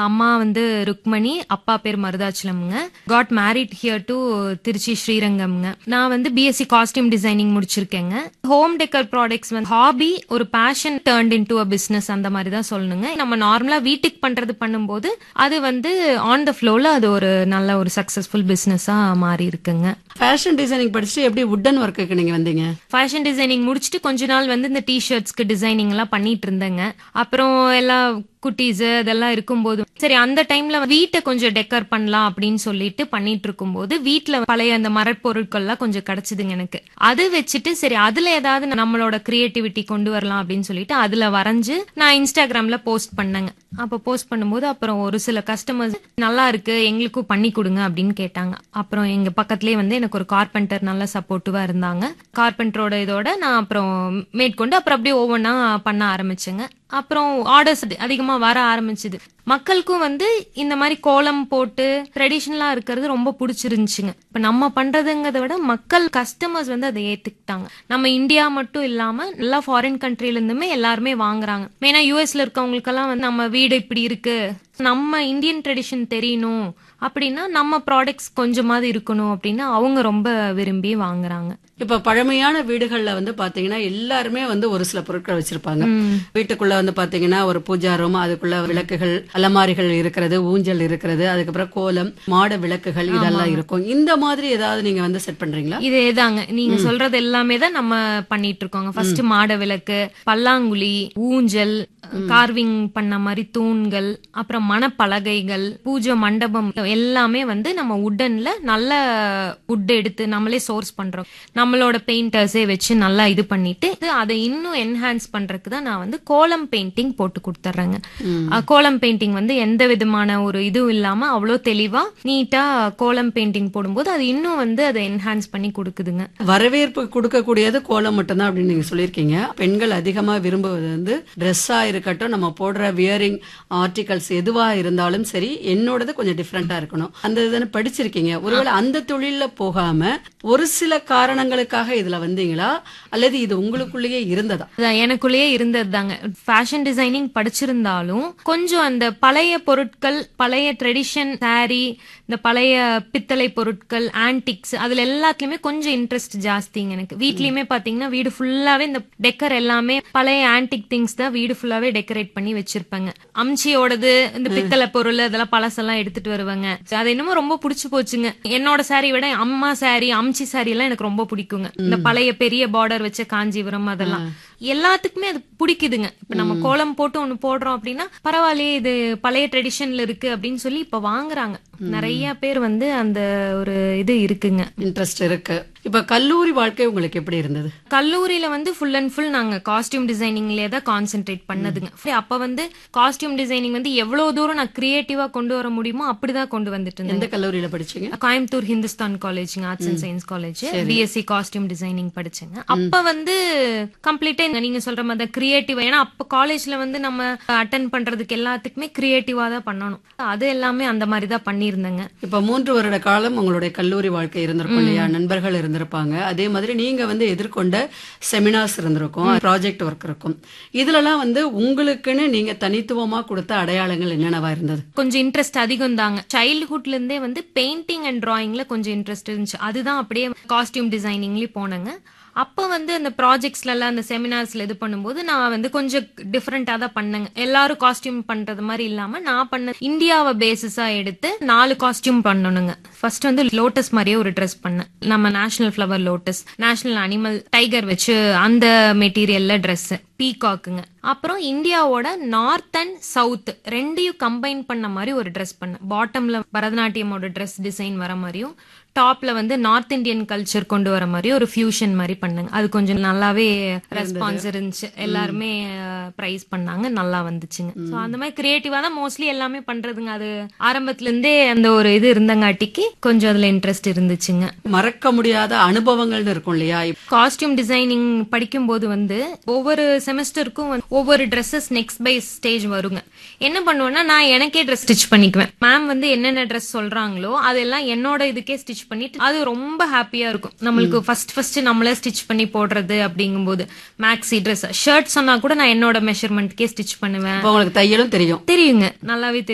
அம்மா வந்து ருக்மணி அப்பா பேர் மருதாச்சலம்ங்க got married here to Trichy ஸ்ரீரங்கம்ங்க நான் வந்து பிஎஸ்சி காஸ்டியூம் டிசைனிங் முடிச்சிருக்கேங்க ஹோம் டெக்கர் ப்ராடக்ட்ஸ் வந்து ஹாபி ஒரு passion turned into a business அந்த மாதிரி தான் சொல்லணுங்க நம்ம நார்மலா வீட்டுக்கு பண்றது பண்ணும்போது அது வந்து ஆன் த ஃப்ளோல அது ஒரு நல்ல ஒரு சக்சஸ்ஃபுல் பிசினஸா மாறி இருக்குங்க ஃபேஷன் டிசைனிங் படிச்சுட்டு எப்படி வுட்டன் ஒர்க்குக்கு நீங்க வந்தீங்க ஃபேஷன் டிசைனிங் முடிச்சுட்டு கொஞ்ச நாள் வந்து இந்த டிஷர்ட்ஸ்க்கு டிசைனிங் எல்லாம் பண்ணிட்டு இருந்தேங்க அப்புறம் எல்லாம் குட்டீஸ் இதெல்லாம் இருக்கும்போது சரி அந்த டைம்ல வீட்டை கொஞ்சம் டெக்கர் பண்ணலாம் அப்படின்னு சொல்லிட்டு பண்ணிட்டு இருக்கும்போது வீட்ல பழைய அந்த மரப்பொருட்கள்லாம் கொஞ்சம் கிடைச்சதுங்க எனக்கு அது வச்சுட்டு சரி அதுல ஏதாவது நம்மளோட கிரியேட்டிவிட்டி கொண்டு வரலாம் அப்படின்னு சொல்லிட்டு அதுல வரைஞ்சு நான் இன்ஸ்டாகிராம்ல போஸ்ட் பண்ணேங்க அப்ப போஸ்ட் பண்ணும்போது அப்புறம் ஒரு சில கஸ்டமர்ஸ் நல்லா இருக்கு எங்களுக்கும் பண்ணி கொடுங்க அப்படின்னு கேட்டாங்க அப்புறம் எங்க பக்கத்துலயே வந்து எனக்கு ஒரு கார்பெண்டர் நல்ல சப்போர்ட்டிவா இருந்தாங்க கார்பெண்டரோட இதோட நான் அப்புறம் மேற்கொண்டு அப்புறம் அப்படியே ஒவ்வொன்றா பண்ண ஆரம்பிச்சேங்க அப்புறம் ஆர்டர்ஸ் அதிகமா வர ஆரம்பிச்சது மக்களுக்கும் வந்து இந்த மாதிரி கோலம் போட்டு ட்ரெடிஷ்னலா இருக்கிறது ரொம்ப பிடிச்சிருந்துச்சுங்க இப்ப நம்ம பண்றதுங்கிறத விட மக்கள் கஸ்டமர்ஸ் வந்து அதை ஏத்துக்கிட்டாங்க நம்ம இந்தியா மட்டும் இல்லாம எல்லா ஃபாரின் கண்ட்ரில இருந்துமே எல்லாருமே வாங்குறாங்க மெயினா யூஎஸ்ல இருக்கவங்களுக்கெல்லாம் வந்து நம்ம வீடு இப்படி இருக்கு நம்ம இந்தியன் ட்ரெடிஷன் தெரியணும் அப்படின்னா நம்ம ப்ராடக்ட்ஸ் கொஞ்சமாவது இருக்கணும் அப்படின்னு அவங்க ரொம்ப விரும்பி வாங்குறாங்க இப்ப பழமையான வீடுகள்ல வந்து பாத்தீங்கன்னா எல்லாருமே வந்து ஒரு சில பொருட்கள் வச்சிருப்பாங்க வீட்டுக்குள்ள வந்து பாத்தீங்கன்னா ஒரு பூஜா ரூம் அதுக்குள்ள விளக்குகள் அலமாரிகள் இருக்கிறது ஊஞ்சல் இருக்கிறது அதுக்கப்புறம் கோலம் மாட விளக்குகள் இதெல்லாம் இருக்கும் இந்த மாதிரி ஏதாவது நீங்க வந்து செட் பண்றீங்களா இதேதாங்க நீங்க சொல்றது எல்லாமே தான் நம்ம பண்ணிட்டு இருக்கோங்க ஃபர்ஸ்ட் மாட விளக்கு பல்லாங்குழி ஊஞ்சல் கார்விங் பண்ண மாதிரி தூண்கள் அப்புறம் மணப்பலகைகள் பூஜை மண்டபம் எல்லாமே வந்து நம்ம உட்டன்ல நல்ல உட் எடுத்து நம்மளே சோர்ஸ் பண்றோம் நம்மளோட பெயிண்டர்ஸே வச்சு நல்லா இது பண்ணிட்டு அதை இன்னும் என்ஹான்ஸ் பண்றதுக்கு தான் நான் வந்து கோலம் பெயிண்டிங் போட்டு கொடுத்துட்றேங்க அஹ், கோலம் பெயிண்டிங் வந்து எந்த விதமான ஒரு இதுவும் இல்லாம அவ்வளோ தெளிவா நீட்டா கோலம் பெயிண்டிங் போடும்போது அது இன்னும் வந்து அதை என்ஹான்ஸ் பண்ணி கொடுக்குதுங்க வரவேற்பு கொடுக்கக்கூடியது கோலம் மட்டும்தான் அப்படின்னு நீங்க சொல்லியிருக்கீங்க பெண்கள் அதிகமா விரும்புவது வந்து ட்ரெஸ்ஸா இருக்கட்டும் நம்ம போடுற வியரிங் ஆர்டிகல்ஸ் எதுவா இருந்தாலும் சரி என்னோடது கொஞ்சம் டிஃப்ரெண்டா இருக்கணும் அந்த இதுன்னு படிச்சிருக்கீங்க ஒருவேளை அந்த தொழில்ல போகாம ஒரு சில காரணங்களுக்காக இதுல வந்தீங்களா அல்லது இது உங்களுக்குள்ளேயே இருந்ததா அதான் எனக்குள்ளேயே இருந்தது தாங்க ஃபேஷன் டிசைனிங் படிச்சிருந்தாலும் கொஞ்சம் அந்த பழைய பொருட்கள் பழைய ட்ரெடிஷன் saree இந்த பழைய பித்தளை பொருட்கள் ஆன்டிக்ஸ் அதுல எல்லாத்துலயுமே கொஞ்சம் இன்ட்ரெஸ்ட் ஜாஸ்திங்க எனக்கு வீட்லயுமே பாத்தீங்கன்னா வீடு ஃபுல்லாவே இந்த டெக்கர் எல்லாமே பழைய ஆன்டிக் திங்ஸ் தான் வீடு ஃபுல்லாவே டெக்கரேட் பண்ணி வச்சிருப்பாங்க அம்ச்சியோடது இந்த பித்தளை பொருள் அதெல்லாம் பழசெல்லாம் எடுத்துட்டு வருவாங்க அது என்னமோ ரொம்ப பிடிச்சு போச்சுங்க என்னோட saree விட அம்மா saree அம்ச்சி saree எல்லாம் எனக்கு ரொம்ப பிடிக்குங்க இந்த பழைய பெரிய பார்டர் வச்ச காஞ்சிபுரம் அதெல்லாம் எல்லாத்துக்குமே அது பிடிக்குதுங்க இப்ப நம்ம கோலம் போட்டு ஒண்ணு போடுறோம் அப்படின்னா பரவாயில்லையே இது பழைய ட்ரெடிஷன்ல இருக்கு அப்படின்னு சொல்லி இப்ப வாங்குறாங்க நிறைய பேர் வந்து அந்த ஒரு இது இருக்குங்க இன்ட்ரெஸ்ட் இருக்கு இப்ப கல்லூரி வாழ்க்கை உங்களுக்கு எப்படி இருந்தது கல்லூரியில வந்து ஃபுல் அண்ட் ஃபுல் நாங்க காஸ்டியூம் டிசைனிங்லயே தான் கான்சென்ட்ரேட் பண்ணதுங்க அப்ப வந்து காஸ்டியூம் டிசைனிங் வந்து எவ்வளவு தூரம் நான் கிரியேட்டிவா கொண்டு வர முடியுமோ அப்படிதான் கொண்டு வந்துட்டு இருந்தேன் எந்த கல்லூரியில படிச்சீங்க கோயம்புத்தூர் ஹிந்துஸ்தான் காலேஜ்ங்க arts and science college BSc costume designing படிச்சேங்க அப்ப வந்து கம்ப்ளீட்டா நீங்க சொல்ற மாதிரி கிரியேட்டிவா ஏன்னா அப்ப காலேஜ்ல வந்து நம்ம அட்டன் பண்றதுக்கு எல்லாத்துக்குமே கிரியேட்டிவா தான் பண்ணணும் அது எல்லாமே அந்த மாதிரி தான் பண்ணியிருந்தேங்க இப்ப மூன்று வருட காலம் உங்களுடைய கல்லூரி வாழ்க்கை இருந்திருக்கும் இல்லையா நண்பர்கள் இருந்திருப்பாங்க அதே மாதிரி நீங்க வந்து எதிர்கொண்ட செமினார்ஸ் இருந்திருக்கும் ப்ராஜெக்ட் ஒர்க் இருக்கும் இதுலலாம் வந்து உங்களுக்குன்னு நீங்க தனித்துவமா கொடுத்த அடையாளங்கள் என்னென்னவா இருந்தது கொஞ்சம் இன்ட்ரெஸ்ட் அதிகம் தாங்க சைல்ட்ஹுட்ல இருந்தே வந்து பெயிண்டிங் அண்ட் டிராயிங்ல கொஞ்சம் இன்ட்ரெஸ்ட் இருந்துச்சு அதுதான் அப்படியே காஸ்டியூம் டிசைனிங்லயும் போனேங்க அப்ப வந்து அந்த ப்ராஜெக்ட்ஸ்ல எல்லாம் அந்த செமினார்ஸ்ல இது பண்ணும்போது நான் வந்து கொஞ்சம் டிஃப்ரெண்டா தான் பண்ணேங்க எல்லாரும் காஸ்டியூம் பண்றது மாதிரி இல்லாம நான் பண்ண இந்தியாவை பேசிஸா எடுத்து நாலு காஸ்டியூம் பண்ணணுங்க ஃபர்ஸ்ட் வந்து லோட்டஸ் மாதிரியே ஒரு ட்ரெஸ் பண்ணேன் நம்ம national flower lotus national animal tiger வச்சு அந்த மெட்டீரியல்ல ட்ரெஸ் பீகாக்குங்க அப்புறம் இந்தியாவோட நார்த் அண்ட் சவுத் ரெண்டையும் கம்பைன் பண்ண மாதிரி ஒரு ட்ரெஸ் பண்ணேன் பாட்டம்ல பரதநாட்டியமோட ட்ரெஸ் டிசைன் வர மாதிரியும் டாப்ல வந்து நார்த் இந்தியன் கல்ச்சர் கொண்டு வர மாதிரி ஒரு ஃபியூஷன் மாதிரி பண்ணேங்க அது கொஞ்சம் நல்லாவே ரெஸ்பான்ஸ் இருந்துச்சு எல்லாருமே ப்ரைஸ் பண்ணாங்க நல்லா வந்துச்சுங்க ஸோ அந்த மாதிரி கிரியேட்டிவா தான் மோஸ்ட்லி எல்லாமே பண்றதுங்க அது ஆரம்பத்துல இருந்தே அந்த ஒரு இது இருந்தங்காட்டிக்கு கொஞ்சம் அதுல இன்ட்ரெஸ்ட் இருந்துச்சுங்க மறக்க முடியாத அனுபவங்கள்னு இருக்கும் இல்லையா காஸ்டியூம் டிசைனிங் படிக்கும்போது வந்து ஒவ்வொரு செமஸ்டருக்கும் வந்து ஒவ்வொரு ட்ரெஸ்ஸஸ் நெக்ஸ்ட் பை ஸ்டேஜ் வருங்க என்ன பண்ணுவேன்னா நான் எனக்கே ட்ரெஸ் ஸ்டிச் பண்ணிக்குவேன் மேம் வந்து என்னென்ன ட்ரெஸ் சொல்றாங்களோ அதெல்லாம் என்னோட இதுக்கே ஸ்டிச் பண்ணிட்டு அது ரொம்ப ஹாப்பியா இருக்கும் நம்மளுக்கு ஃபர்ஸ்ட் ஃபர்ஸ்ட் நம்மளே ஸ்டிச் பண்ணி போடுறது அப்படிங்கும்போது மேக்ஸி ட்ரெஸ் ஷர்ட் சொன்னா கூட நான் என்னோட மெஷர்மெண்ட்கே ஸ்டிச் பண்ணுவேன் இப்ப உங்களுக்கு தையலும் தெரியும் தெரியுங்க நல்லாவே தெரியும்